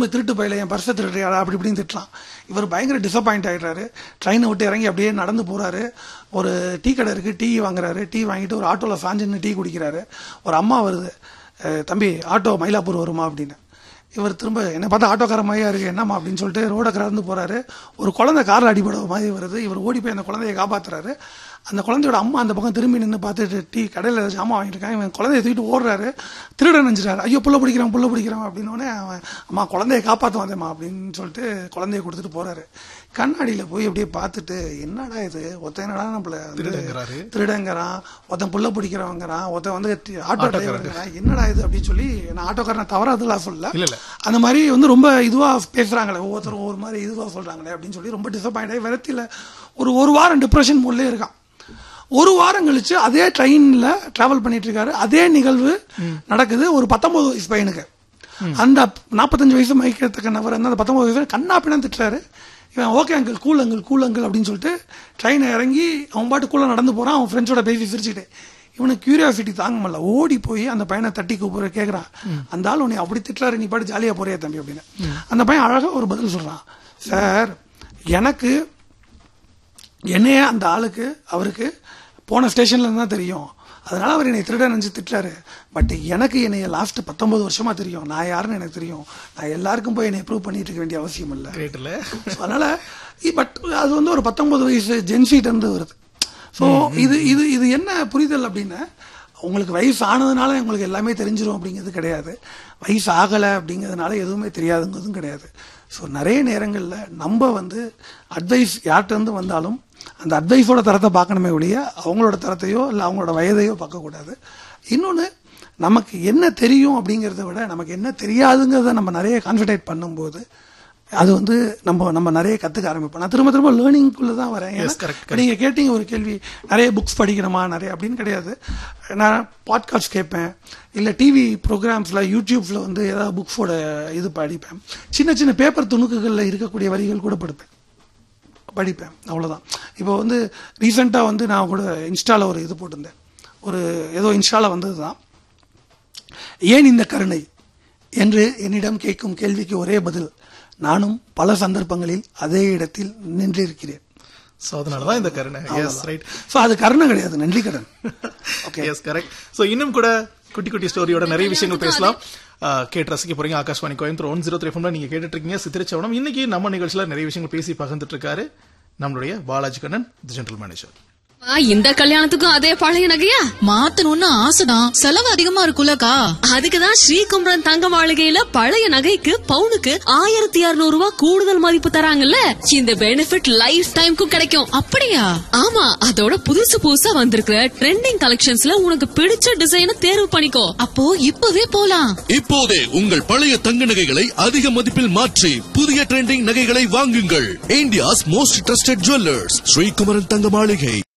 திரும்ப திருட்டு பயில என் பர்ஸை திருடுறியாடா அப்படி இப்படின்னு திட்டலாம் இவர் பயங்கர டிசப்பாயிண்ட் ஆயிடுறாரு ட்ரெயினை விட்டு இறங்கி அப்படியே நடந்து போறாரு ஒரு டீ கடை இருக்கு டீ வாங்குறாரு டீ வாங்கிட்டு ஒரு ஆட்டோவில் சாஞ்சுன்னு டீ குடிக்கிறாரு ஒரு அம்மா வருது "அஹ், தம்பி ஆட்டோ மயிலாப்பூர் வருமா அப்படின்னு இவர் திரும்ப என்ன பார்த்தா ஆட்டோக்கார மாதிரியா இருக்கு என்னம்மா அப்படின்னு சொல்லிட்டு ரோட கடந்து போறாரு ஒரு குழந்தை கார்ல அடிபட மாதிரி வருது இவர் ஓடி போய் அந்த குழந்தைய காப்பாத்துறாரு அந்த குழந்தையோட அம்மா அந்த பக்கம் திரும்பி நின்று பார்த்துட்டு டீ கடையில் ஜாமான் வாங்கிட்டு இருக்கான் இவன் குழந்தைய தூக்கிட்டு ஓடுறாரு திருட நினைச்சிட்டாரு ஐயோ புள்ள பிடிக்கிறான் புள்ள பிடிக்கிறான் அப்படின்னோடனே அவன் அம்மா குழந்தைய காப்பாற்ற வந்தேம்மா அப்படின்னு சொல்லிட்டு குழந்தைய கொடுத்துட்டு போறாரு கண்ணாடியில் போய் அப்படியே பார்த்துட்டு என்னடா இது ஒருத்தன் என்னடா நம்மள வந்து திருடங்கிறாரு. திருடங்கிறான் ஒருத்தன் புள்ள பிடிக்கிறவங்கிறான் ஒருத்தன் வந்து டி- ஆட்டோ டிரைவருங்கிறான் என்னடா இது அப்படின்னு சொல்லி நான் ஆட்டோக்காரனை தவறாதுலாம் சொல்லல இல்ல, இல்ல. அந்த மாதிரி வந்து ரொம்ப இதுவா பேசுறாங்களே ஒவ்வொருத்தரும் ஒரு மாதிரி இதுவா சொல்றாங்களே அப்படின்னு சொல்லி ரொம்ப டிசப்பாயிண்ட் ஆகி விரத்தில ஒரு ஒரு வாரம் டிப்ரெஷன் மூட்லயே இருக்கான் ஒரு வாரம் கழிச்சு அதே ட்ரெயின்ல டிராவல் பண்ணிட்டு இருக்காரு அதே நிகழ்வு நடக்குது ஒரு பத்தொன்பது வயசு பையனுக்கு அந்த நாற்பத்தஞ்சு வயசு மயக்கத்துக்கு நபர் அந்த பத்தொன்பது வயசு கண்ணா பின்னா திட்டுறாரு இவன் okay uncle cool uncle cool uncle அப்படின்னு சொல்லிட்டு ட்ரெயினை இறங்கி அவன் பாட்டுக்குள்ள நடந்து போறான் அவன் ஃப்ரெண்ட்ஸோட பேசி சிரிச்சுட்டு இவனுக்கு கியூரியாசிட்டி தாங்க முடியல ஓடி போய் அந்த பையனை தட்டி கூப்பிடுற கேட்குறான் அந்த ஆள் உன்னை அப்படி திட்டுறாரு நீ பாட்டு ஜாலியாக போறியா தம்பி அப்படின்னு அந்த பையன் அழகா ஒரு பதில் சொல்றான் சார் எனக்கு என்னைய அந்த ஆளுக்கு அவருக்கு போன ஸ்டேஷன்ல இருந்து தான் தெரியும் அதனால அவர் என்னை திருட நினைச்சு திட்டுறாரு பட் எனக்கு என்னைய லாஸ்ட் பத்தொன்பது வருஷமா தெரியும் நான் யாருன்னு எனக்கு தெரியும் நான் எல்லாருக்கும் போய் என்னை ப்ரூவ் பண்ணிட்டு இருக்க வேண்டிய அவசியம் இல்லை கிரேட் இல்ல So, அதனால பட் அது வந்து ஒரு பத்தொன்பது வயசு ஜென்சிட்ட இருந்து வருது ஸோ இது இது இது என்ன புரிதல் அப்படின்னா உங்களுக்கு வயசு ஆனதுனால உங்களுக்கு எல்லாமே தெரிஞ்சிரும் அப்படிங்கிறது கிடையாது வயசு ஆகலை அப்படிங்கிறதுனால எதுவுமே தெரியாதுங்கிறதும் கிடையாது ஸோ நிறைய நேரங்களில் நம்ம வந்து அட்வைஸ் யார்கிட்ட இருந்து வந்தாலும் அந்த அட்வைஸோட தரத்தை பார்க்கணுமே ஒழிய அவங்களோட தரத்தையோ இல்லை அவங்களோட வயதையோ பார்க்கக்கூடாது இன்னொன்று நமக்கு என்ன தெரியும் அப்படிங்கிறத விட நமக்கு என்ன தெரியாதுங்கிறத நம்ம நிறைய கான்சன்ட்ரேட் பண்ணும்போது அது வந்து நம்ம நம்ம நிறைய கத்துக்க ஆரம்பிப்போம் நான் திரும்ப திரும்ப லேர்னிங்குள்ள தான் வரேன் ஏன்னா, Yes, correct, correct. நீங்க கேட்டீங்க ஒரு கேள்வி நிறைய புக்ஸ் படிக்கணுமா நிறைய அப்படின்னு கிடையாது நான் பாட்காஸ்ட் கேட்பேன் இல்ல டிவி ப்ரோக்ராம்ஸ்ல யூடியூப்ல வந்து ஏதாவது புக்ஸோட இது படிப்பேன் சின்ன சின்ன பேப்பர் துணுக்குகள்ல இருக்கக்கூடிய வரிகள் கூட படிப்பேன் படிப்பேன் அவ்வளவுதான் இப்போ வந்து ரீசெண்டாக வந்து நான் கூட இன்ஸ்டால ஒரு இது போட்டிருந்தேன் ஒரு ஏதோ இன்ஸ்டால வந்தது தான் ஏன் இந்த கருணை என்று என்னிடம் கேட்கும் கேள்விக்கு ஒரே பதில் நானும் பல சந்தர்ப்பங்களில் அதே இடத்தில் நின்றிருக்கிறேன் சோ அதனாலதான் இந்த கருணை எஸ் ரைட் ஸோ அது கருணை கிடையாது நன்றி கடன் ஓகே எஸ் கரெக்ட் சோ இன்னும் கூட குட்டி குட்டி ஸ்டோரியோட நிறைய விஷயங்கள் பேசலாம் ஆஹ், கேட்டு ரசிக்க போறீங்க Akashvani Coimbatore one zero three நீங்க கேட்டுட்டு இருக்கீங்க சித்திரச்சவனம் இன்னைக்கு நம்ம நிகழ்ச்சியில நிறைய விஷயங்கள் பேசி பகிர்ந்துட்டு இருக்காரு நம்மளுடைய பாலாஜி கண்ணன் ஜெனரல் மேனேஜர் ஆ, இந்த கல்யாணத்துக்கும் அதே பழைய நகையா மாத்தணும்னு ஆசைதான் செலவு அதிகமா இருக்குல்லக்கா அதுக்குதான் ஸ்ரீகுமரன் தங்க மாளிகையில பழைய நகைக்கு பவுனுக்கு ஆயிரத்தி இருநூறு ரூபாய் கூடுதல் மதிப்பு தராங்கல்ல இந்த பெனிஃபிட் லைஃப் டைம்க்கும் கிடைக்கும் அப்படியா ஆமா அதோட புதுசு புதுசா வந்திருக்கிற ட்ரெண்டிங் கலெக்ஷன்ஸ்ல உனக்கு பிடிச்ச டிசைனை தேர்வு பண்ணிக்கோ அப்போ இப்பவே போலாம் இப்போதே உங்கள் பழைய தங்க நகைகளை அதிக மதிப்பில் மாற்றி புதிய ட்ரெண்டிங் நகைகளை வாங்குங்கள் India's most trusted jewellers Sri Kumaran Thanga மாளிகை